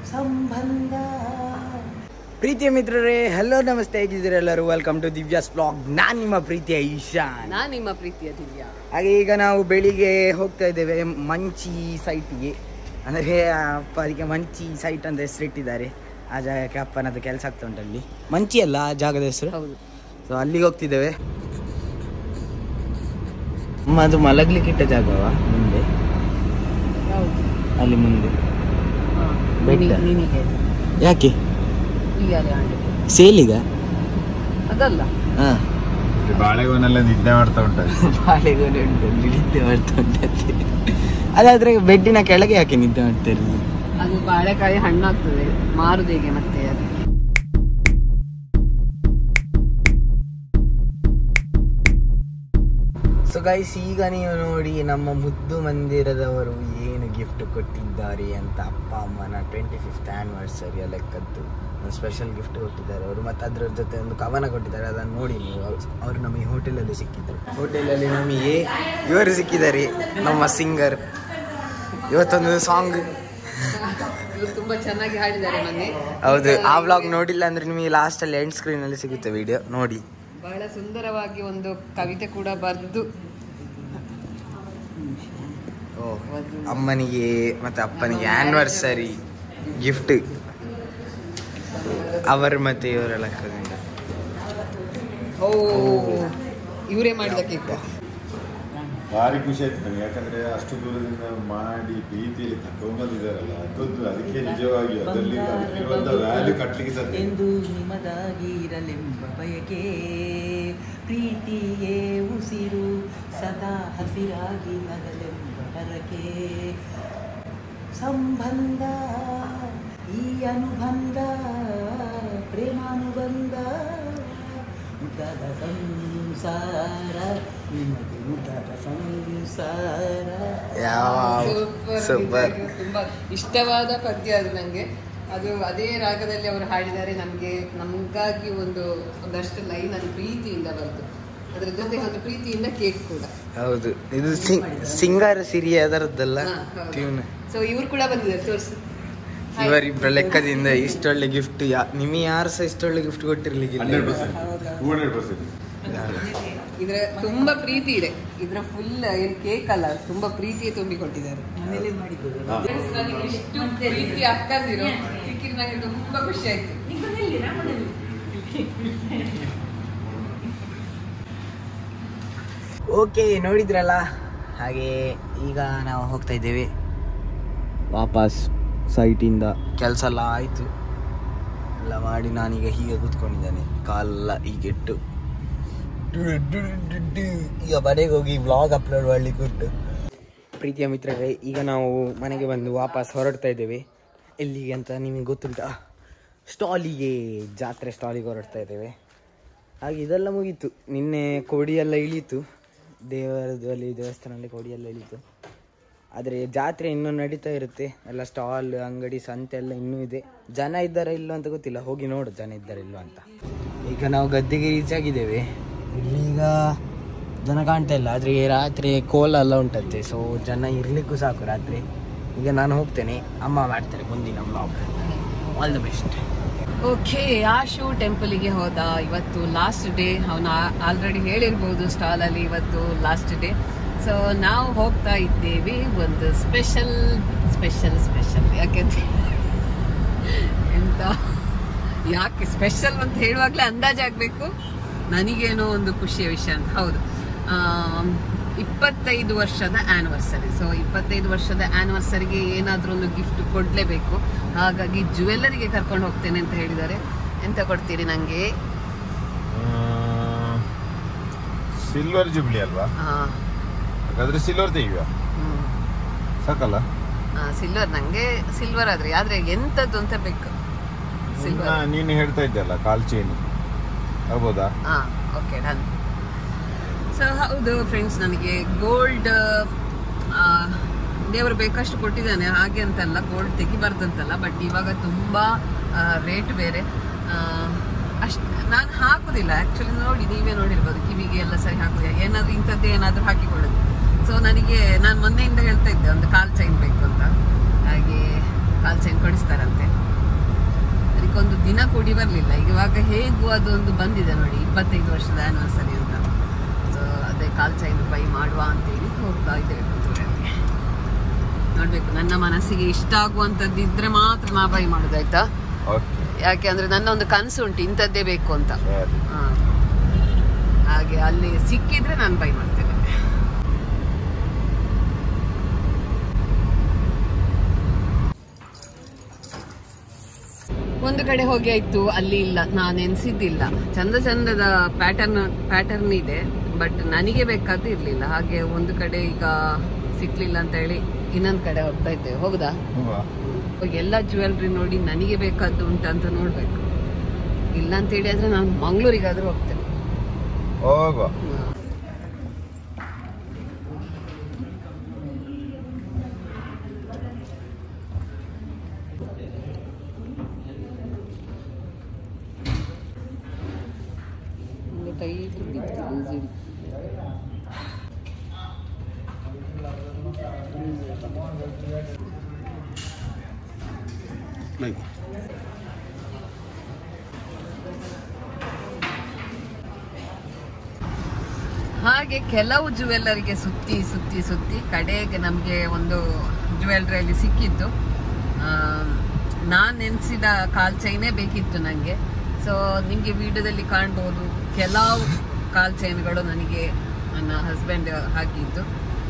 ಸಂಬಂಧ ಪ್ರೀತಿಯ ಮಿತ್ರರೇ ಹಲೋ ನಮಸ್ತೆ ಹೇಗಿದ್ದೀರಾ ಎಲ್ಲರೂ ವೆಲ್ಕಮ್ ಟು ದಿವ್ಯಾಸ್ ಬ್ಲಾಗ್ ನಾನು ನಿಮ್ಮ ಪ್ರೀತಿಯ ಈಶಾನ್ ನಾನ್ ನಿಮ್ಮ ಪ್ರೀತಿಯ ದಿವ್ಯಾ ಹಾಗೆ ಈಗ ನಾವು ಬೆಳಿಗ್ಗೆ ಹೋಗ್ತಾ ಇದ್ದೇವೆ ಮಂಚಿ ಸೈಟ್ಗೆ ಅಂದರೆ ಅಪ್ಪ ಅದಕ್ಕೆ ಮಂಚಿ ಸೈಟ್ ಅಂತ ಹೆಸರಿಟ್ಟಿದ್ದಾರೆ ಆ ಜಾಗಕ್ಕೆ ಅಪ್ಪನದ್ದು ಕೆಲಸ ಆಗ್ತಾ ಉಂಟು ಅಲ್ಲಿ ಮಂಚಿ ಅಲ್ಲ ಆ ಜಾಗದ ಹೆಸರು ಹೌದು ಸೊ ಅಲ್ಲಿಗೆ ಹೋಗ್ತಿದ್ದೇವೆ ಅಮ್ಮ ಅದು ಮಲಗ್ಲಿಕ್ಕಿಟ್ಟ ಜಾಗವಾ ಮುಂದೆ ಹೌದು ಅಲ್ಲಿ ಮುಂದೆ ಹಾ. ಬೆಟ್ಟ. ನಿನಗೆ- ನಿನಗೆ ಯಾಕೆ ಹೀಗೆ ಆಂಟಿ. ಸೇಲಿಗ ಅದಲ್ಲ ಹಾಂ ಬಾಳೆಗೊನೆಲ್ಲ ನಿದ್ದೆ ಮಾಡ್ತಾ ಉಂಟು ಬಾಳೆಗೊನೆ ಉಂಟು ನಿದ್ದೆ ಮಾಡ್ತಾ ಉಂಟಂತೆ ಅದಾದ್ರೆ ಬೆಡ್ಡಿನ ಕೆಳಗೆ ಯಾಕೆ ನಿದ್ದೆ ಮಾಡ್ತಾರೆ ಅದು ಬಾಳೆಕಾಯಿ ಹಣ್ಣಾಗ್ತದೆ ಮಾರುದು ಹೇಗೆ ಮತ್ತೆ ಅದು ಸೊ ಗೈಸ್ ಈಗ ನೀವು ನೋಡಿ ನಮ್ಮ ಮುದ್ದು ಮಂದಿರದವರು ಏನು ಗಿಫ್ಟ್ ಕೊಟ್ಟಿದ್ದಾರೆ ಅಂತ ಅಪ್ಪ ಅಮ್ಮನ ಟ್ವೆಂಟಿ ಫಿಫ್ತ್ ಆ್ಯನಿವರ್ಸರಿಯ ಲೆಕ್ಕದ್ದು ಒಂದು ಸ್ಪೆಷಲ್ ಗಿಫ್ಟ್ ಕೊಟ್ಟಿದ್ದಾರೆ ಅವರು ಮತ್ತು ಅದರ ಜೊತೆ ಒಂದು ಕವನ ಕೊಟ್ಟಿದ್ದಾರೆ ಅದನ್ನು ನೋಡಿ ನೀವು ಅವರು ನಮಗೆ ಹೋಟೆಲಲ್ಲಿ ಸಿಕ್ಕಿದ್ರು ಹೋಟೆಲಲ್ಲಿ ನಮಗೆ ಇವರು ಸಿಕ್ಕಿದ್ದಾರೆ ನಮ್ಮ ಸಿಂಗರ್ ಇವತ್ತೊಂದು ಸಾಂಗ್ ಇವ್ರು ತುಂಬಾ ಚೆನ್ನಾಗಿ ಹಾಡಿದ್ದಾರೆ ಮೊನ್ನೆ ಹೌದು ಆ ವ್ಲಾಗ್ ನೋಡಿಲ್ಲ ಅಂದ್ರೆ ನಿಮಗೆ ಲಾಸ್ಟಲ್ಲಿ ಎಂಡ್ ಸ್ಕ್ರೀನಲ್ಲಿ ಸಿಗುತ್ತೆ ವಿಡಿಯೋ ನೋಡಿ ಬಹಳ ಸುಂದರವಾಗಿ ಒಂದು ಕವಿತೆ ಕೂಡ ಬರೆದು ಅಮ್ಮನಿಗೆ ಮತ್ತೆ ಅಪ್ಪನಿಗೆ ಆನಿವರ್ಸರಿ ಗಿಫ್ಟ್ ಅವರು ಮತ್ತೆ ಇವರೆಲ್ಲ ಕರೆದಿದ್ದಾರೆ. ಓ ಇವರೇ ಮಾಡಿದ ಕೇಕ್ ಭಾರಿ ಖುಷಿ ಆಯ್ತು ನನಗೆ ಯಾಕಂದ್ರೆ ಅಷ್ಟು ದೂರದಿಂದ ಮಾಡಿ ಪ್ರೀತಿಯಲ್ಲಿ ತಗೊಂಡ್ಬಂದಿದ್ದಾರಲ್ಲ ಅದೊಂದು ಅದಕ್ಕೆ ನಿಜವಾಗಿ ಅದರಲ್ಲಿ ಅದಕ್ಕಿರುವಂತ ವ್ಯಾಲ್ಯೂ ಕಟ್ಲಿಕ್ಕೆ ಸಾಧ್ಯ ಇಲ್ಲ. ಎಂದು ನಿಮದಾಗಿರಲೆಂಬ ಬಯಕೆ ಪ್ರೀತಿಯೇ ಉಸಿರು ಸದಾ ಹಸಿರಾಗಿ ನಗಲೆಂಬ ಹರಕೆ ಸಂಬಂಧ ಈ ಅನುಬಂಧ ಪ್ರೇಮಾನುಬಂಧ ಉದ್ದದ ಸಂಸಾರ ನಿಮಗೆ ಉದ್ದದ ಸಂಸಾರ ಯಾವ ಸೂಪರ್ ಸೂಪರ್ ತುಂಬಾ ಇಷ್ಟವಾದ ಪದ್ಯ ಅದು ನಂಗೆ ಅದು ಅದೇ ರಾಗದಲ್ಲಿ ಅವರು ಹಾಡಿದ್ದಾರೆ ನಮ್ಗೆ ನಮಗಾಗಿ ಒಂದು ಒಂದಷ್ಟು ಲೈನ್ ಅದು ಪ್ರೀತಿಯಿಂದ ಬಂತು ಅದ್ರ ಜೊತೆಗೆ ಒಂದು ಪ್ರೀತಿಯಿಂದ ಕೇಕ್ ಕೂಡ ಹೌದು ಇದು ಸಿಂಗ್ ಸಿಂಗಾರ ಸಿರಿ ಅದರದ್ದಲ್ಲ ಟ್ಯೂನ್ ಸೊ ಇವ್ರು ಕೂಡ ಬಂದಿದ್ದಾರೆ ತೋರಿಸು ಇವರಿಬ್ಬರ ಲೆಕ್ಕದಿಂದ ಇಷ್ಟೊಳ್ಳೆ ಗಿಫ್ಟ್ ಯಾ ನಿಮಗೆ ಯಾರು ಸಹ ಇಷ್ಟೊಳ್ಳೆ ಗಿಫ್ಟ್ ಕೊಟ್ಟಿರ್ಲಿಕ್ಕಿಲ್ಲ hundred percent two hundred percent ಇದ್ರ ತುಂಬಾ ಪ್ರೀತಿ ಇದೆ ಇದ್ರ ಫುಲ್ ಏನ್ ಕೇಕ್ ಅಲ್ಲ ತುಂಬಾ ಪ್ರೀತಿ ತುಂಬಿಕೊಟ್ಟಿದ್ದಾರೆ ಮನೇಲಿ ಮಾಡಿದ್ದು Friends, ನನಗೆ ಇಷ್ಟು ಪ್ರೀತಿ ಅಕ್ಕಂದಿರು ಸಿಕ್ಕಿದ್ ನಂಗೆ ತುಂಬಾ ಖುಷಿ ಆಯ್ತು ಓಕೆ ನೋಡಿದ್ರಲ್ಲ ಹಾಗೆ ಈಗ ನಾವು ಹೋಗ್ತಾ ಇದ್ದೇವೆ ವಾಪಸ್ ಸೈಟಿಂದ ಕೆಲಸ ಎಲ್ಲ ಆಯಿತು ಎಲ್ಲ ಮಾಡಿ ನಾನೀಗ ಹೀಗೆ ಕೂತ್ಕೊಂಡಿದ್ದೇನೆ ಕಾಲೆಲ್ಲ ಹೀಗೆಟ್ಟು ಈಗ ಮನೆಗೆ ಹೋಗಿ ವ್ಲಾಗ್ ಅಪ್ಲೋಡ್ ಮಾಡ್ಲಿಕ್ಕೆ ಉಂಟು ಪ್ರೀತಿಯ ಮಿತ್ರರೇ ಈಗ ನಾವು ಮನೆಗೆ ಬಂದು ವಾಪಸ್ ಹೊರಡ್ತಾ ಇದ್ದೇವೆ ಎಲ್ಲಿಗೆ ಅಂತ ನಿಮಗೆ ಗೊತ್ತುಂಟಾ ಸ್ಟಾಲಿಗೆ ಜಾತ್ರೆ ಸ್ಟಾಲಿಗೆ ಹೊರಡ್ತಾ ಇದ್ದೇವೆ ಹಾಗೆ ಇದೆಲ್ಲ ಮುಗೀತು ನಿನ್ನೆ ಕೋಡಿ ಎಲ್ಲ ಇಳೀತು ದೇವರದ್ದು ಅಲ್ಲಿ ದೇವಸ್ಥಾನದಲ್ಲಿ ಕೋಡಿ ಎಲ್ಲ ಇಳೀತು ಆದರೆ ಜಾತ್ರೆ ಇನ್ನೂ ನಡೀತಾ ಇರುತ್ತೆ ಎಲ್ಲ ಸ್ಟಾಲ್ ಅಂಗಡಿ ಸಂತೆ ಎಲ್ಲ ಇನ್ನೂ ಇದೆ ಜನ ಇದ್ದಾರಾ ಇಲ್ಲೋ ಅಂತ ಗೊತ್ತಿಲ್ಲ ಹೋಗಿ ನೋಡು ಜನ ಇದ್ದಾರಾ ಇಲ್ವಾ ಅಂತ ಈಗ ನಾವು ಗದ್ದೆಗೆ ರೀಚ್ ಆಗಿದ್ದೇವೆ ಇಲ್ಲೀಗ ಜನ ಕಾಣ್ತಾ ಇಲ್ಲ ಆದರೆ ರಾತ್ರಿ ಕೋಲ ಎಲ್ಲ ಉಂಟಂತೆ ಸೊ ಜನ ಇರಲಿಕ್ಕೂ ಸಾಕು ರಾತ್ರಿ ಈಗ ನಾನು ಹೋಗ್ತೇನೆ ಅಮ್ಮ ಮಾಡ್ತಾರೆ ಮುಂದಿನ blog all the best okay Ashu ಟೆಂಪಲಿಗೆ ಹೋದ ಇವತ್ತು ಲಾಸ್ಟ್ ಡೇ ಅವನು ಆಲ್ರೆಡಿ ಹೇಳಿರ್ಬೋದು ಸ್ಟಾಲಲ್ಲಿ ಇವತ್ತು ಲಾಸ್ಟ್ ಡೇ ಸೊ ನಾವು ಹೋಗ್ತಾ ಇದ್ದೇವೆ ಒಂದು ಸ್ಪೆಷಲ್ ಸ್ಪೆಷಲ್ ಸ್ಪೆಷಲ್ ಯಾಕೆಂತ ಎಂತ ಯಾಕೆ ಸ್ಪೆಷಲ್ ಅಂತ ಹೇಳುವಾಗಲೇ ಅಂದಾಜಾಗಬೇಕು ನನಗೇನೋ ಒಂದು ಖುಷಿಯ ವಿಷಯ ಅಂತ ಹೌದು ಆಮ್, ಇಪ್ಪತ್ತೈದು ವರ್ಷದ ಆ್ಯನಿವರ್ಸರಿ ಸೊ ಇಪ್ಪತ್ತೈದು ವರ್ಷದ ಆ್ಯನಿವರ್ಸರಿಗೆ ಏನಾದರೂ ಒಂದು ಗಿಫ್ಟ್ ಕೊಡಲೇಬೇಕು ಹಾಗಾಗಿ ಜುವೆಲ್ಲರಿಗೆ ಕರ್ಕೊಂಡು ಹೋಗ್ತೇನೆ ಅಂತ ಹೇಳಿದ್ದಾರೆ ಎಂತ ಕೊಡ್ತೀರಿ ನನಗೆ ಸಿಲ್ವರ್ ಜುಬ್ಲಿ ಅಲ್ವಾ ಹಾಗಾದ್ರೆ ಸಿಲ್ವರ್ ತೆಗಿವ ಸಾಕಲ್ಲ ಸಿಲ್ವರ್ ನನಗೆ ಸಿಲ್ವರ್ ಆದ್ರೆ ಆದ್ರೆ ಎಂಥದ್ದು ಅಂತ ಬೇಕು ಸಿಲ್ವರ್ ನಾ- ನೀನು ಹೇಳ್ತಾ ಇದ್ದಲ್ಲ ಕಾಲ್ ಚೈನ್ ಆಗ್ಬೋದಾ ಹಾ ಓಕೆ ಡನ್ ಸೊ ಹೌದು ಫ್ರೆಂಡ್ಸ್ ನನಗೆ ಗೋಲ್ಡ್ ದೇವರು ಬೇಕಷ್ಟು ಕೊಟ್ಟಿದ್ದಾನೆ ಹಾಗೆ ಅಂತಲ್ಲ ಗೋಲ್ಡ್ ತೆಗಿಬಾರ್ದಂತಲ್ಲ ಬಟ್ ಇವಾಗ ತುಂಬ ರೇಟ್ ಬೇರೆ ಅಷ್ಟು ನಾನು ಹಾಕುದಿಲ್ಲ ಆ್ಯಕ್ಚುಲಿ ನೋಡಿ ನೀವೇ ನೋಡಿರ್ಬೋದು ಕಿವಿಗೆ ಎಲ್ಲ ಸರಿ ಹಾಕುದಿಲ್ಲ ಏನಾದರೂ ಇಂಥದ್ದೇ ಏನಾದರೂ ಹಾಕಿಕೊಳ್ಳೋದು ಸೊ ನನಗೆ ನಾನು ಮೊನ್ನೆಯಿಂದ ಹೇಳ್ತಾ ಇದ್ದೆ ಒಂದು ಕಾಲ್ ಚೈನ್ ಬೇಕು ಅಂತ ಹಾಗೆ ಕಾಲ್ ಚೈನ್ ಕೊಡಿಸ್ತಾರಂತೆ ಅದಕ್ಕೊಂದು ದಿನ ಕೂಡಿ ಬರಲಿಲ್ಲ ಇವಾಗ ಹೇಗೂ ಅದೊಂದು ಬಂದಿದೆ ನೋಡಿ ಇಪ್ಪತ್ತೈದು ವರ್ಷದ ಆನಿವರ್ಸರಿ ಅಂತ ಸೊ ಅದೇ ಕಾಲ್ ಚೈನ್ ಬೈ ಮಾಡುವ ಅಂತೇಳಿ ಹೋಗ್ತಾ ಇದ್ದೇವೆ ಪುತ್ತೂರಲ್ಲಿ ನೋಡ್ಬೇಕು ನನ್ನ ಮನಸ್ಸಿಗೆ ಇಷ್ಟ ಆಗುವಂಥದ್ದು ಇದ್ರೆ ಮಾತ್ರ ನಾ ಬೈ ಮಾಡೋದಾಯ್ತಾ ಓಕೆ ಯಾಕೆ ಅಂದ್ರೆ ನನ್ನ ಒಂದು ಕನಸು ಉಂಟು ಇಂಥದ್ದೇ ಬೇಕು ಅಂತ ಸರಿ ಹಾ. ಹಾಗೆ ಅಲ್ಲಿ ಸಿಕ್ಕಿದ್ರೆ ನಾನು ಬೈ ಮಾಡ್ತೇನೆ ಒಂದು ಕಡೆ ಹೋಗಿ ಆಯ್ತು ಅಲ್ಲಿ ಇಲ್ಲ ನಾನು ಎನ್ಸಿದ್ದಿಲ್ಲ ಚಂದ ಚಂದದ ಪ್ಯಾಟರ್ನ್ ಪ್ಯಾಟರ್ನ್ ಇದೆ ಬಟ್ ನನಗೆ ಬೇಕಾದ್ದು ಇರ್ಲಿಲ್ಲ ಹಾಗೆ ಒಂದು ಕಡೆ ಈಗ ಸಿಕ್ಲಿಲ್ಲ ಅಂತ ಹೇಳಿ ಇನ್ನೊಂದು ಕಡೆ ಹೋಗ್ತಾ ಇದ್ದೇವೆ ಹೌದಾ ಎಲ್ಲ ಜ್ಯುವೆಲ್ರಿ ನೋಡಿ ನನಗೆ ಬೇಕಾದ್ದು ಉಂಟಂತ ನೋಡ್ಬೇಕು ಇಲ್ಲ ಅಂತ ಹೇಳಿ ಆದ್ರೆ ನಾನು ಮಂಗಳೂರಿಗಾದ್ರೂ ಹೋಗ್ತೇನೆ ಹೋಗುವ ಟೈಟ್ ಬಿತ್ತು ಹಾಗೆ ಕೆಲವು ಜುವೆಲ್ಲರಿಗೆ ಸುತ್ತಿ ಸುತ್ತಿ ಸುತ್ತಿ ಕಡೆಗೆ ನಮಗೆ ಒಂದು ಜುವೆಲ್ರಿಯಲ್ಲಿ ಸಿಕ್ಕಿದ್ದು ನಾನು ನೆನೆಸಿದ ಕಾಲ್ ಚೈನೇ ಬೇಕಿತ್ತು ನನಗೆ ಸೊ ನಿಮಗೆ ವಿಡಿಯೋದಲ್ಲಿ ಕಾಣ್ಬೋದು ಕೆಲವು ಕಾಲ್ ಚೈನ್ಗಳು ನನಗೆ ನನ್ನ ಹಸ್ಬೆಂಡ್ ಹಾಕಿದ್ದು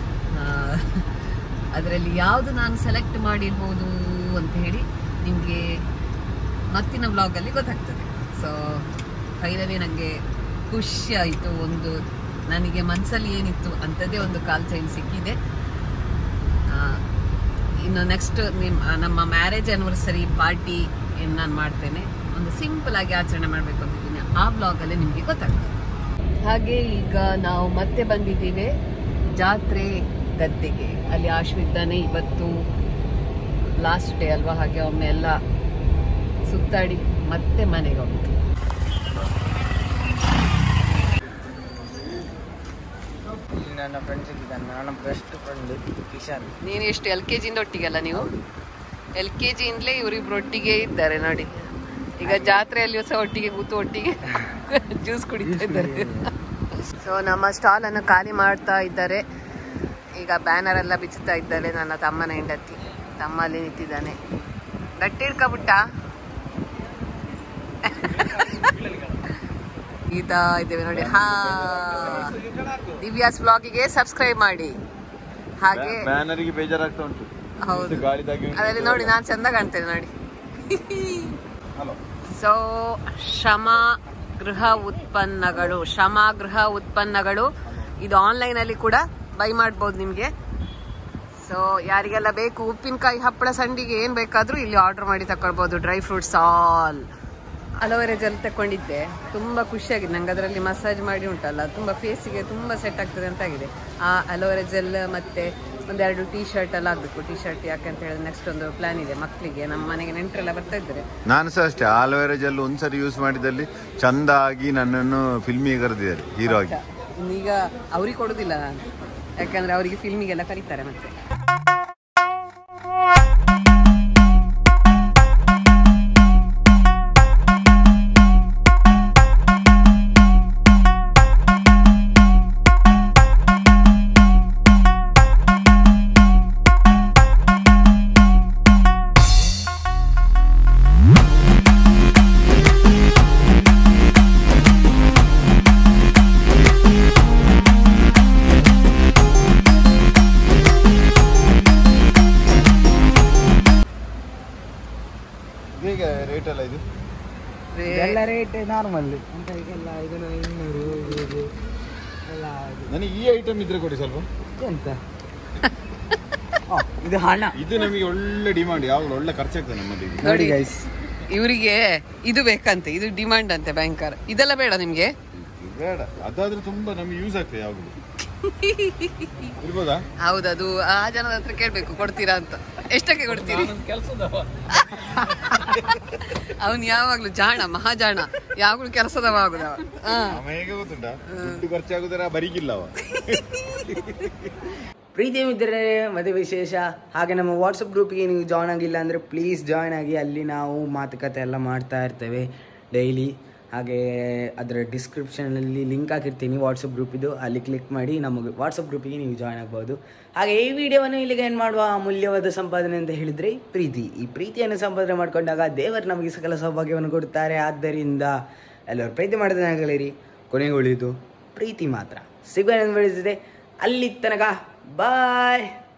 ಅದರಲ್ಲಿ ಯಾವುದು ನಾನು ಸೆಲೆಕ್ಟ್ ಮಾಡಿರ್ಬೋದು ಅಂತ ಹೇಳಿ ನಿಮಗೆ ಮತ್ತಿನ ವ್ಲಾಗಲ್ಲಿ ಗೊತ್ತಾಗ್ತದೆ ಸೊ ಫೈನಲಿ ನನಗೆ ಖುಷಿ ಆಯಿತು ಒಂದು ನನಗೆ ಮನಸ್ಸಲ್ಲಿ ಏನಿತ್ತು ಅಂಥದ್ದೇ ಒಂದು ಕಾಲ್ ಚೈನ್ ಸಿಕ್ಕಿದೆ ಆ, ಇನ್ನು ನೆಕ್ಸ್ಟ್ ನಿಮ್ಮ ನಮ್ಮ ಮ್ಯಾರೇಜ್ ಆನಿವರ್ಸರಿ ಪಾರ್ಟಿ ಏನು ನಾನು ಮಾಡ್ತೇನೆ ಒಂದು ಸಿಂಪಲ್ ಆಗಿ ಆಚರಣೆ ಮಾಡಬೇಕು ಅಂತಿದ್ದೀನಿ ಆ ಬ್ಲಾಗಲ್ಲಿ ನಿಮಗೆ ಗೊತ್ತಾಗ್ತದೆ ಹಾಗೆ ಈಗ ನಾವು ಮತ್ತೆ ಬಂದಿದ್ದೀವಿ ಜಾತ್ರೆ ಗದ್ದೆಗೆ ಅಲ್ಲಿ ಆಶು ಇದ್ದಾನೆ ಇವತ್ತು ಲಾಸ್ಟ್ ಡೇ ಅಲ್ವಾ ಹಾಗೆ ಒಮ್ಮೆ ಎಲ್ಲ ಸುತ್ತಾಡಿ ಮತ್ತೆ ಮನೆಗೆ ಹೋಗ್ತೀವಿ ಇಲ್ಲಿ ನನ್ನ ಫ್ರೆಂಡ್ಸ್ ಇದ್ದಾನೆ ನನ್ನ ಬೆಸ್ಟ್ ಫ್ರೆಂಡ್ ಕಿಶನ್ ನೀನು ಎಷ್ಟು ಎಲ್ ಕೆ ಜಿಯಿಂದ ಒಟ್ಟಿಗೆಲ್ಲ ನೀವು ಎಲ್ ಕೆ ಜಿಯಿಂದಲೇ ಇವರಿಬ್ರು ಒಟ್ಟಿಗೆ ಇದ್ದಾರೆ ನೋಡಿ ಈಗ ಜಾತ್ರೆಯಲ್ಲಿ ಸಹ ಒಟ್ಟಿಗೆ ಕೂತು ಒಟ್ಟಿಗೆ ಜ್ಯೂಸ್ ಕುಡಿತಾ ಇದ್ದಾರೆ ಸೊ ನಮ್ಮ ಸ್ಟಾಲ್ ಅನ್ನು ಖಾಲಿ ಮಾಡ್ತಾ ಇದ್ದಾರೆ ಈಗ ಬ್ಯಾನರ್ ಎಲ್ಲ ಬಿಚ್ಚುತ್ತಾ ಇದ್ದಾರೆ ನನ್ನ ತಮ್ಮನ ಹೆಂಡತಿ ತಮ್ಮ ಅಲ್ಲಿ ನಿಂತಿದ್ದಾನೆ ಗಟ್ಟಿ ಹಿಡ್ಕೊಬಿಟ್ಟ ಗೀತಾ ಇದ್ದೇವೆ ನೋಡಿ ಹಾ ದಿವ್ಯಾಸ್ ಬ್ಲಾಗಿಗೆ ಸಬ್ಸ್ಕ್ರೈಬ್ ಮಾಡಿ ಹಾಗೆ ಬ್ಯಾನರಿಗೆ ಬೇಜಾರಾಗ್ತಾ ಉಂಟು ಹೌದು ಗಾಳಿದಾಗಿ ಅದರಲ್ಲಿ ನೋಡಿ ನಾನು ಚಂದ ಕಾಣ್ತೇನೆ ನೋಡಿ ಹಲೋ ಸೊ ಶ್ರಮ ಗೃಹ ಉತ್ಪನ್ನಗಳು ಶ್ರಮ ಗೃಹ ಉತ್ಪನ್ನಗಳು ಇದು ಆನ್ಲೈನ್ ಅಲ್ಲಿ ಕೂಡ ಬೈ ಮಾಡ್ಬೋದು ನಿಮಗೆ ಸೊ ಯಾರಿಗೆಲ್ಲ ಬೇಕು ಉಪ್ಪಿನಕಾಯಿ ಹಪ್ಪಳ ಸಂಡಿಗೆ ಏನ್ ಬೇಕಾದ್ರೂ ಇಲ್ಲಿ ಆರ್ಡರ್ ಮಾಡಿ ತಕೊಳ್ಬಹುದು dry fruits all aloe vera gel ತಕೊಂಡಿದ್ದೆ ತುಂಬಾ ಖುಷಿಯಾಗಿದೆ ನಂಗೆ ಅದರಲ್ಲಿ ಮಸಾಜ್ ಮಾಡಿ ಉಂಟಲ್ಲ ತುಂಬಾ ಫೇಸಿಗೆ ತುಂಬಾ ಸೆಟ್ ಆಗ್ತದೆ ಅಂತ ಆಗಿದೆ ಆ ಅಲೋವೆರಾ ಜೆಲ್ ಮತ್ತೆ ಒಂದೆರಡು ಟೀ ಶರ್ಟ್ ಎಲ್ಲ ಆಗ್ಬೇಕು ಟೀ ಶರ್ಟ್ ಯಾಕೆ ಅಂತ ಹೇಳಿದ್ರೆ ನೆಕ್ಸ್ಟ್ ಒಂದು ಪ್ಲಾನ್ ಇದೆ ಮಕ್ಕಳಿಗೆ ನಮ್ಮ ಮನೆಗೆ ನೆಂಟರೆಲ್ಲ ಬರ್ತಾ ಇದ್ದಾರೆ ನಾನು ಸಹ ಅಷ್ಟೇ ಆಲೋವೆರಾ ಜೆಲ್ ಒಂದ್ಸರಿ ಯೂಸ್ ಮಾಡಿದಲ್ಲಿ ಚಂದ ಆಗಿ ನನ್ನನ್ನು ಫಿಲ್ಮಿಗೆ ಕರೆದಿದ್ದಾರೆ ಹೀರೋ ಆಗಿ ಈಗ ಅವ್ರಿಗೆ ಕೊಡುದಿಲ್ಲ ನಾನು ಯಾಕಂದ್ರೆ ಅವರಿಗೆ ಫಿಲ್ಮಿಗೆಲ್ಲ ಕರೀತಾರೆ ಮತ್ತೆ ಹೇಗೆ ರೇಟ್ ಎಲ್ಲ ಇದು ಎಲ್ಲ ರೇಟ್ ನಾರ್ಮಲ್ ಅಂತ ಈಗೆಲ್ಲ ಇದನ್ನು ಇನ್ನೂರು ಇದು ಎಲ್ಲ ಇದು. ನನಗೆ ಈ ಐಟಮ್ ಇದ್ರೆ ಕೊಡಿ ಸ್ವಲ್ಪ ಎಂತ ಆ, ಇದು ಹಣ ಇದು ನಮಗೆ ಒಳ್ಳೆ ಡಿಮಾಂಡ್ ಯಾವಾಗಲೂ ಒಳ್ಳೆ ಖರ್ಚಾಗ್ತದೆ ನಮ್ಮದಿಗೆ ನೋಡಿ ಗೈಸ್ ಇವರಿಗೆ ಇದು ಬೇಕಂತೆ ಇದು ಡಿಮಾಂಡ್ ಅಂತೆ ಭಯಂಕರ ಇದೆಲ್ಲ ಬೇಡ ನಿಮ್ಗೆ ಬೇಡ ಅದಾದ್ರೆ ತುಂಬಾ ನಮಗೆ ಯೂಸ್ ಆಗ್ತದೆ ಯಾವಾಗಲೂ ಇರ್ಬೋದಾ ಹೌದದು ಆ ಜನದ ಹತ್ರ ಕೇಳ್ಬೇಕು ಕೊಡ್ತೀರಾ ಅಂತ ಎಷ್ಟಕ್ಕೆ ಕೊಡ್ತೀರಿ ಅವನು ಯಾವಾಗ್ಲೂ ಜಾಣ ಮಹಾಜಾಣ ಯಾವಾಗ್ಲೂ ಕೆಲಸದವ ಆಗುದವ ಹಾ ಅವ ಹೇಗೆ ಗೊತ್ತುಂಟ ದುಡ್ಡು ಖರ್ಚಾಗುದರ ಬರಿಗಿಲ್ಲ ಅವ ಪ್ರೀತಿ ಮಿತ್ರರೇ ಮತ್ತೆ ವಿಶೇಷ ಹಾಗೆ ನಮ್ಮ ವಾಟ್ಸಪ್ ಗ್ರೂಪಿಗೆ ನೀವು ಜಾಯ್ನ್ ಆಗಿಲ್ಲ ಅಂದರೆ ಪ್ಲೀಸ್ ಜಾಯ್ನ್ ಆಗಿ ಅಲ್ಲಿ ನಾವು ಮಾತುಕತೆ ಎಲ್ಲ ಮಾಡ್ತಾ ಇರ್ತೇವೆ ಡೈಲಿ ಹಾಗೆ ಅದರ ಡಿಸ್ಕ್ರಿಪ್ಷನಲ್ಲಿ ಲಿಂಕ್ ಹಾಕಿರ್ತೀನಿ ವಾಟ್ಸಪ್ ಗ್ರೂಪಿದು ಅಲ್ಲಿ ಕ್ಲಿಕ್ ಮಾಡಿ ನಮಗೆ ವಾಟ್ಸಪ್ ಗ್ರೂಪಿಗೆ ನೀವು ಜಾಯ್ನ್ ಆಗ್ಬೋದು ಹಾಗೆ ಈ ವಿಡಿಯೋವನ್ನು ಇಲ್ಲಿಗೆ ಏನು ಮಾಡುವ ಅಮೂಲ್ಯವಾದ ಸಂಪಾದನೆ ಅಂತ ಹೇಳಿದರೆ ಪ್ರೀತಿ ಈ ಪ್ರೀತಿಯನ್ನು ಸಂಪಾದನೆ ಮಾಡಿಕೊಂಡಾಗ ದೇವರು ನಮಗೆ ಸಕಲ ಸೌಭಾಗ್ಯವನ್ನು ಕೊಡುತ್ತಾರೆ ಆದ್ದರಿಂದ ಎಲ್ಲರೂ ಪ್ರೀತಿ ಮಾಡಿದಾಗಲಿರಿ ಕೊನೆಗೆ ಉಳಿದು ಪ್ರೀತಿ ಮಾತ್ರ ಸಿಗೋಣ ಬೆಳೆಸಿದೆ ಅಲ್ಲಿ ತನಕ ಬಾಯ್